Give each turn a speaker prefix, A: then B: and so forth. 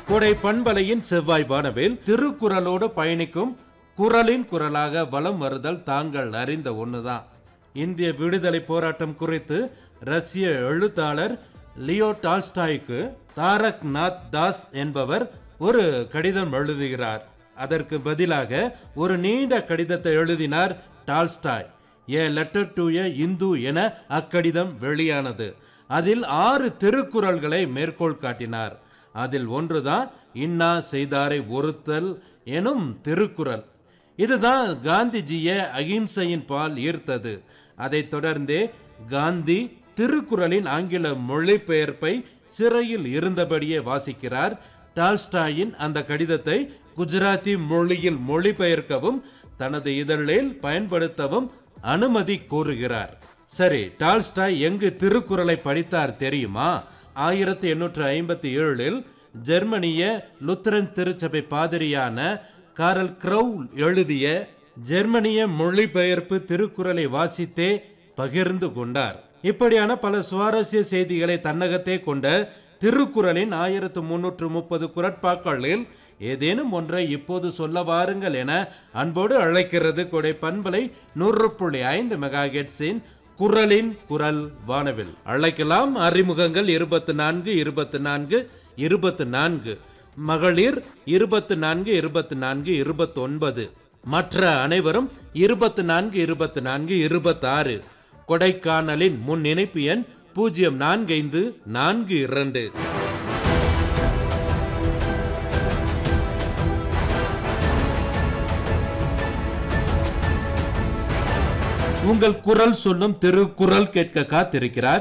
A: கோடை பண்பலையின் செவ்வாய் வானவில் திருக்குறளோடு பயணிக்கும் குரலின் குரலாக வலம் வருதல் தாங்கள் அறிந்த ஒண்ணுதான் இந்திய விடுதலை போராட்டம் குறித்து ரஷ்ய எழுத்தாளர் லியோ டால்ஸ்டாய்க்கு தாரக் நாத் தாஸ் என்பவர் ஒரு கடிதம் எழுதுகிறார் அதற்கு பதிலாக ஒரு நீண்ட கடிதத்தை எழுதினார் Tolstoy A letter to a Hindu என அக்கடிதம் வெளியானது அதில் ஆறு திருக்குறள்களை மேற்கோள் காட்டினார் அதில் ஒன்றுதான் இன்னா செய்தாரை ஒருத்தல் எனும் திருக்குறள் இதுதான் காந்திஜியை அகிம்சையின் பால் ஈர்த்தது அதைத் தொடர்ந்தே காந்தி திருக்குறளின் ஆங்கில மொழிபெயர்ப்பை சிறையில் இருந்தபடியே வாசிக்கிறார் டால்ஸ்டாயின் அந்த கடிதத்தை குஜராத்தி மொழியில் மொழிபெயர்க்கவும் தனது இதழில் பயன்படுத்தவும் அனுமதி கோருகிறார் சரி டால்ஸ்டாய் எங்கு திருக்குறளை படித்தார் தெரியுமா ஆயிரத்தி எண்ணூற்று ஐம்பத்தி ஏழில் ஜெர்மனிய லுத்தரன் திருச்சபை பாதிரியான காரல் கிரௌ எழுதிய ஜெர்மனிய மொழிபெயர்ப்பு திருக்குறளை வாசித்தே பகிர்ந்து கொண்டார் இப்படியான பல சுவாரஸ்ய செய்திகளை தன்னகத்தே கொண்ட திருக்குறளின் ஆயிரத்து முன்னூற்று முப்பது குரட்பாக்களில் ஏதேனும் ஒன்றை இப்போது சொல்ல வாருங்கள் என அன்போடு அழைக்கிறது கொடை பண்பலை நூறு புள்ளி ஐந்து மெகா குரலின் குரல் வானவில் அழைக்கலாம் அறிமுகங்கள் இருபத்தி நான்கு இருபத்தி நான்கு இருபத்தி நான்கு மகளிர் இருபத்தி நான்கு இருபத்தி நான்கு இருபத்தி ஒன்பது மற்ற அனைவரும் இருபத்தி நான்கு இருபத்தி நான்கு இருபத்தாறு கொடைக்கானலின் முன் இணைப்பு எண் பூஜ்ஜியம் நான்கு ஐந்து நான்கு இரண்டு உங்கள் குரல் சொல்லும் திருக்குறள் கேட்க காத்திருக்கிறார்